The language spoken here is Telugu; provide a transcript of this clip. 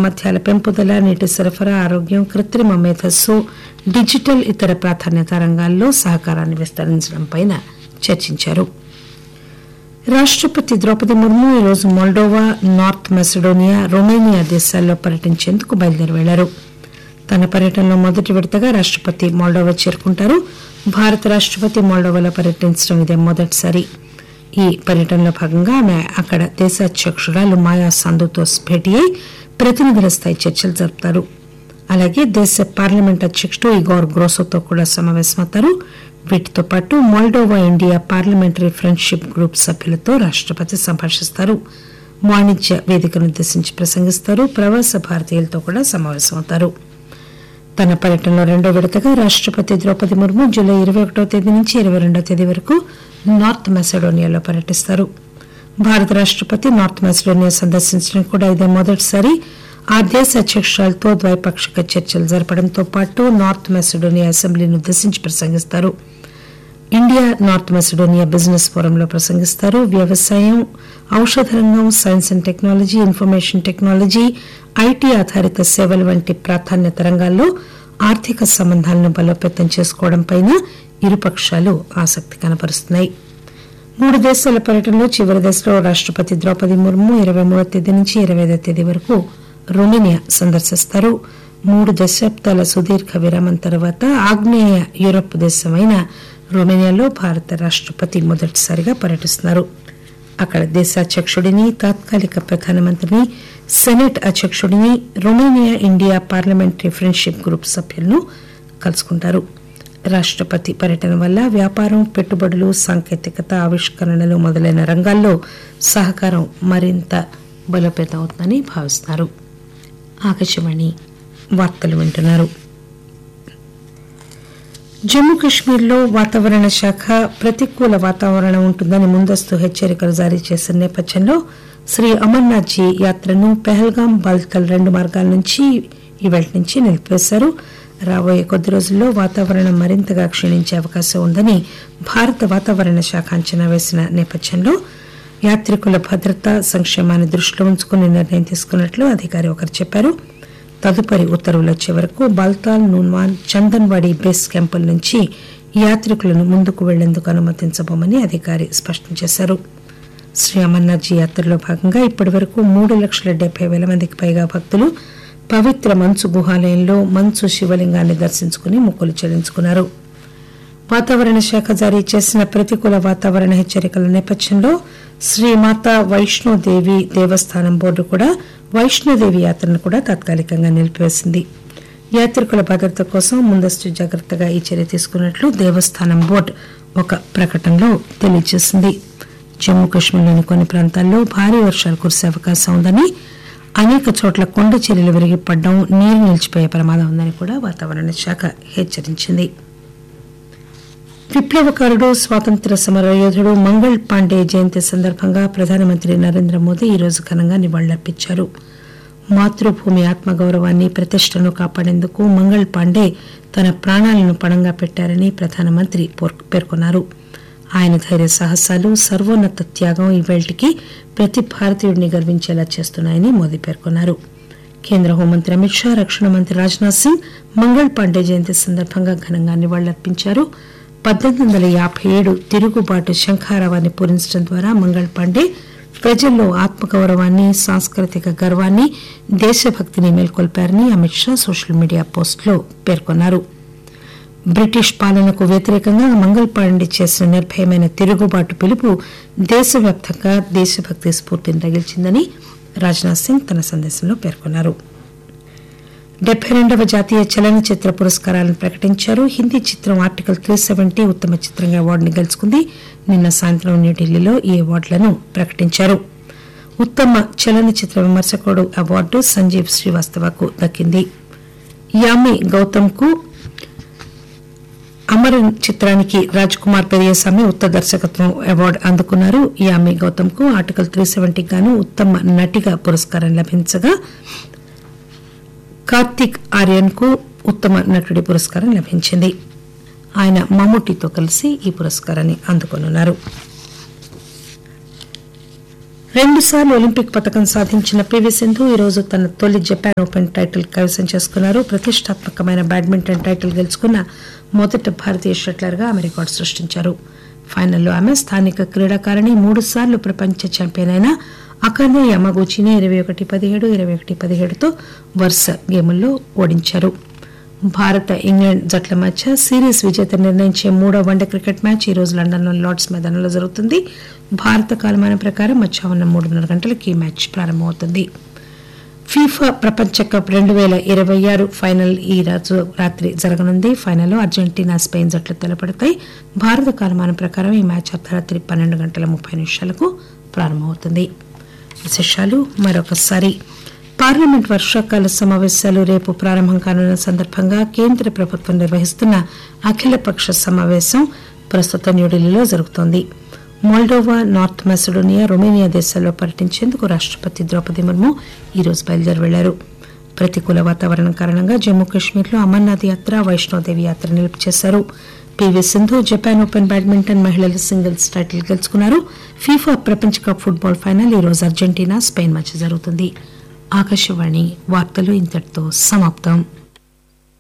సామర్థ్యాల పెంపుదల నీటి సరఫరా ఆరోగ్యం కృత్రిమ మేధస్సు డిజిటల్ ఇతర ప్రాధాన్యత రంగాల్లో సహకారాన్ని విస్తరించడంపై చర్చించారు రాష్టపతి ద్రౌపది ముర్ము ఈరోజు మోల్డోవా నార్త్ మెసడోనియా రొమేనియా దేశాల్లో పర్యటించేందుకు బయలుదేరి వెళ్లారు తన పర్యటనలో మొదటి విడతగా రాష్టపతి మోల్డోవా చేరుకుంటారు భారత రాష్టపతి మోల్డోవాలో పర్యటించడం ఇదే మొదటిసారి ఈ పర్యటనలో భాగంగా ఆమె అక్కడ దేశాధ్యక్షురాలు మాయా సందుతో భేటీ అయి ప్రతినిధుల స్థాయి చర్చలు జరుపుతారు అలాగే దేశ పార్లమెంట్ అధ్యక్షుడు ఇగోర్ గ్రోసోతో కూడా సమావేశమవుతారు వీటితో పాటు Moldova India parliamentary friendship group సభ్యులతో రాష్టపతి సంభాషిస్తారు వాణిజ్య వేదికను ఉద్దేశించి ప్రసంగిస్తారు ప్రవాస భారతీయులతో కూడా సమావేశమవుతారు తన పర్యటనలో రెండో విడతగా రాష్టపతి ద్రౌపది ముర్ము జూలై ఇరవై ఒకటో తేదీ నుంచి ఇరవై రెండో తేదీ వరకు నార్త్ మెసడోనియాలో పర్యటిస్తారు భారత రాష్టపతి నార్త్ మెసడోనియా సందర్శించడం కూడా ఇదే మొదటిసారి ఆ దేశ అధ్యక్షురాలతో ద్వైపాక్షిక చర్చలు జరపడంతో పాటు నార్త్ మెసడోనియా అసెంబ్లీని ఉద్దేశించి ప్రసంగిస్తారు ఇండియా నార్త్ మెసడోనియా బిజినెస్ ఫోరంలో ప్రసంగిస్తారు వ్యవసాయం ఔషధ రంగం science and technology information technology IT ఆధారిత సేవలు వంటి ప్రాధాన్యత రంగాల్లో ఆర్థిక సంబంధాలను బలోపేతం చేసుకోవడంపై ఇరుపక్షాలు ఆసక్తి కనపరుస్తున్నాయి మూడు దేశాల పర్యటనలో చివరి దశలో రాష్టపతి ద్రౌపది ముర్ము ఇరవై మూడో తేదీ నుంచి ఇరవై ఐదో తేదీ వరకు రొమేనియా సందర్శిస్తారు మూడు దశాబ్దాల సుదీర్ఘ విరామం తర్వాత ఆగ్నేయ యూరప్ దేశమైన రొమేనియాలో భారత రాష్టపతి మొదటిసారిగా పర్యటిస్తున్నారు అక్కడ దేశాధ్యక్షుడిని తాత్కాలిక ప్రధానమంత్రిని సెనెట్ అధ్యక్షుడిని Romania India parliamentary friendship group సభ్యులను కలుసుకుంటారు రాష్టపతి పర్యటన వల్ల వ్యాపారం పెట్టుబడులు సాంకేతికత ఆవిష్కరణలు మొదలైన రంగాల్లో సహకారం మరింత బలోపేతం అవుతుందని భావిస్తున్నారు ఆకాశవాణి వార్తలు వింటున్నారు జమ్మూ కశ్మీర్లో వాతావరణ శాఖ ప్రతికూల వాతావరణం ఉంటుందని ముందస్తు హెచ్చరికలు జారీ చేసిన నేపథ్యంలో శ్రీ అమర్నాథ్ జీ యాత్రను పెహల్గాం బాల్తల్ రెండు మార్గాల నుంచి ఇవాళ నుంచి నిలిపివేశారు రాబోయే కొద్ది రోజుల్లో వాతావరణం మరింతగా క్షీణించే అవకాశం ఉందని భారత వాతావరణ శాఖ అంచనా వేసిన నేపథ్యంలో యాత్రికుల భద్రత సంక్షేమాన్ని దృష్టిలో ఉంచుకుని నిర్ణయం తీసుకున్నట్లు అధికారి ఒకరు చెప్పారు తదుపరి ఉత్తర్వులు వచ్చే వరకు బాల్తాల్ నూన్వాన్ చందన్వాడి బేస్ క్యాంపుల నుంచి యాత్రికులను ముందుకు వెళ్లేందుకు అనుమతించబోమని అధికారి స్పష్టం చేశారు శ్రీ అమర్నాథ్ జీ యాత్రలో భాగంగా ఇప్పటి వరకు మూడు లక్షల డెబ్బై వేల మందికి పైగా భక్తులు పవిత్ర మంచు గుహాలయంలో మంచు శివలింగాన్ని దర్శించుకుని మొక్కులు చెల్లించుకున్నారు వాతావరణ శాఖ జారీ చేసిన ప్రతికూల వాతావరణ హెచ్చరికల నేపథ్యంలో శ్రీమాత వైష్ణోదేవి దేవస్థానం బోర్డు కూడా వైష్ణోదేవి యాత్రను కూడా తాత్కాలికంగా నిలిపివేసింది యాత్రికుల భద్రత కోసం ముందస్తు జాగ్రత్తగా ఈ చర్య తీసుకున్నట్లు దేవస్థానం బోర్డు ఒక ప్రకటనలో తెలియజేసింది జమ్మూ కాశ్మీర్లోని కొన్ని ప్రాంతాల్లో భారీ వర్షాలు కురిసే అవకాశం ఉందని అనేక చోట్ల కొండ చర్యలు విరిగిపడడం నీరు నిలిచిపోయే ప్రమాదం ఉందని కూడా వాతావరణ శాఖ హెచ్చరించింది విప్లవకారుడు స్వాతంత్ర సమర యోధుడు మంగళ్ పాండే జయంతి సందర్భంగా ప్రధానమంత్రి నరేంద్ర మోదీ ఈరోజు ఘనంగా నివాళులర్పించారు మాతృభూమి ఆత్మగౌరవాన్ని ప్రతిష్టను కాపాడేందుకు మంగళ్ పాండే తన ప్రాణాలను పణంగా పెట్టారని ప్రధానమంత్రి పేర్కొన్నారు ఆయన ధైర్య సాహసాలు సర్వోన్నత త్యాగం ఈవేళ్టికి ప్రతి భారతీయుడిని గర్వించేలా చేస్తున్నాయని మోదీ పేర్కొన్నారు కేంద్ర హోంమంత్రి అమిత్ షా రక్షణ మంత్రి రాజ్నాథ్ సింగ్ మంగళ్ పాండే జయంతి సందర్భంగా ఘనంగా నివాళులర్పించారు పద్దెనిమిది వందల యాభై ఏడు తిరుగుబాటు శంఖారావాన్ని పూరించడం ద్వారా మంగళ్ పాండే ప్రజల్లో ఆత్మగౌరవాన్ని సాంస్కృతిక గర్వాన్ని దేశభక్తిని మేల్కొల్పారని అమిత్ షా సోషల్ మీడియా పోస్టులో పేర్కొన్నారు బ్రిటిష్ పాలనకు వ్యతిరేకంగా మంగళ్ పాండే చేసిన నిర్భయమైన తిరుగుబాటు పిలుపు దేశవ్యాప్తంగా దేశభక్తి స్ఫూర్తిని రగిల్చిందని రాజ్నాథ్ సింగ్ తన సందేశంలో పేర్కొన్నారు డెబ్బై రెండవ జాతీయ చలనచిత్ర పురస్కారాలను ప్రకటించారు హిందీ చిత్రం ఆర్టికల్ త్రీ సెవెంటీ ఉత్తమ చిత్రంగా అవార్డుని గెలుచుకుంది నిన్న సాయంత్రం న్యూఢిల్లీలో ఈ అవార్డులను ప్రకటించారు ఉత్తమ చలనచిత్ర విమర్శకుడు అవార్డు సంజీవ్ శ్రీవాస్తవకు దక్కింది యామి గౌతమ్ కు అమరన్ చిత్రానికి రాజ్ కుమార్ పెరియస్వామి ఉత్తమ దర్శకత్వం అవార్డు అందుకున్నారు యామి గౌతమ్ కు ఆర్టికల్ త్రీ సెవెంటీ గాను ఉత్తమ నటిగా పురస్కారం లభించగా కార్తిక్ ఆర్యన్ కు ఉత్తమ నటుడి పురస్కారం లభించింది ఆయన మమ్ముటితో కలిసి ఈ పురస్కారాన్ని అందుకోనున్నారు రెండుసార్లు ఒలింపిక్ పథకం సాధించిన పివి సింధు ఈరోజు తన తొలి జపాన్ ఓపెన్ టైటిల్ కైవసం చేసుకున్నారు ప్రతిష్టాత్మకమైన బ్యాడ్మింటన్ టైటిల్ గెలుచుకున్న మొదటి భారతీయ షట్లర్ గా ఆమె రికార్డు సృష్టించారు ఫైనల్లో ఆమె స్థానిక క్రీడాకారిణి మూడు సార్లు ప్రపంచ ఛాంపియన్ అయిన అకానే యమగూచిని ఇరవై ఒకటి పదిహేడు ఇరవై ఒకటి పదిహేడుతో వరుస గేముల్లో ఓడించారు భారత ఇంగ్లాండ్ జట్ల మధ్య సిరీస్ విజేత నిర్ణయించే మూడో వన్డే క్రికెట్ మ్యాచ్ ఈ రోజు లండన్లోని లార్డ్స్ మైదానంలో జరుగుతుంది భారత కాలమానం ప్రకారం మధ్యాహ్నం మూడున్నర గంటలకు ఈ మ్యాచ్ ప్రారంభమవుతుంది ఫీఫా ప్రపంచ కప్ రెండు వేల ఇరవై ఆరు ఫైనల్ ఈ రోజు రాత్రి జరగనుంది ఫైనల్లో అర్జెంటీనా స్పెయిన్ జట్లు తలపడతాయి భారత కాలమానం ప్రకారం ఈ మ్యాచ్ అర్ధరాత్రి పన్నెండు గంటల ముప్పై నిమిషాలకు ప్రారంభమవుతుంది విశేషాలు మరొకసారి పార్లమెంట్ వర్షాకాల సమావేశాలు రేపు ప్రారంభం కానున్న సందర్భంగా కేంద్ర ప్రభుత్వం నిర్వహిస్తున్న అఖిలపక్ష సమావేశం ప్రస్తుతం న్యూఢిల్లీలో జరుగుతోంది మోల్డోవా నార్త్ మెసడోనియా రొమేనియా దేశాల్లో పర్యటించేందుకు రాష్టపతి ద్రౌపది ముర్ము ఈరోజు బయలుదేరి వెళ్లారు ప్రతికూల వాతావరణం కారణంగా జమ్మూ కాశ్మీర్లో అమర్నాథ్ యాత్ర వైష్ణోదేవి యాత్ర నిలుపు చేశారు PV Sindhu Japan open badminton మహిళల సింగిల్స్ టైటిల్ గెలుచుకున్నారు ఫీఫా ప్రపంచ కప్ ఫుట్బాల్ ఫైనల్ ఈ రోజు అర్జెంటీనా స్పెయిన్ మధ్య జరుగుతుంది ఆకాశవాణి వార్తలు ఇంతటితో సమాప్తం